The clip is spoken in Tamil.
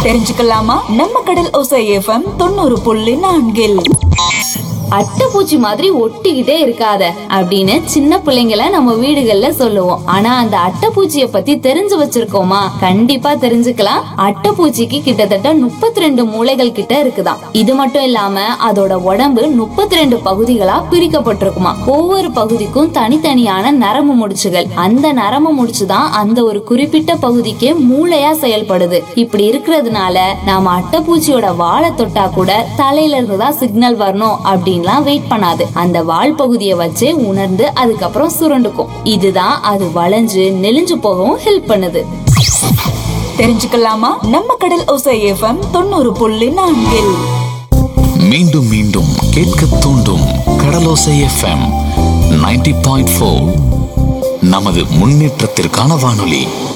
தெரிஞ்சுக்கலாமா நம்ம கடல் ஒசை எஃப்எம் தொண்ணூறு புள்ளி நான்கில் அட்டைப்பூச்சி மாதிரி ஒட்டிக்கிட்டே இருக்காத அப்படின்னு சின்ன பிள்ளைங்கள நம்ம வீடுகள்ல சொல்லுவோம் ஆனா அந்த அட்டைப்பூச்சிய பத்தி தெரிஞ்சு வச்சிருக்கோமா கண்டிப்பா தெரிஞ்சுக்கலாம் அட்டைப்பூச்சிக்கு கிட்டத்தட்ட முப்பத்தி ரெண்டு மூளைகள் கிட்ட இருக்குதாம் இது மட்டும் இல்லாம அதோட உடம்பு முப்பத்தி ரெண்டு பகுதிகளா பிரிக்கப்பட்டிருக்குமா ஒவ்வொரு பகுதிக்கும் தனித்தனியான நரம்பு முடிச்சுகள் அந்த நரம்பு முடிச்சுதான் அந்த ஒரு குறிப்பிட்ட பகுதிக்கு மூளையா செயல்படுது இப்படி இருக்கிறதுனால நாம அட்டைப்பூச்சியோட வாழை தொட்டா கூட தலையில இருந்து தான் சிக்னல் வரணும் அப்படின்லாம் வெயிட் பண்ணாது அந்த வால் பகுதியை வச்சு உணர்ந்து அதுக்கப்புறம் சுருண்டுக்கும் இதுதான் அது வளைஞ்சு நெளிஞ்சு போகவும் ஹெல்ப் பண்ணுது தெரிஞ்சுக்கலாமா நம்ம கடல் ஒசை எஃப்எம் தொண்ணூறு புள்ளி நான்கில் மீண்டும் மீண்டும் கேட்க தூண்டும் கடலோசை எஃப்எம் 90.4 பாயிண்ட் நமது முன்னேற்றத்திற்கான வானொலி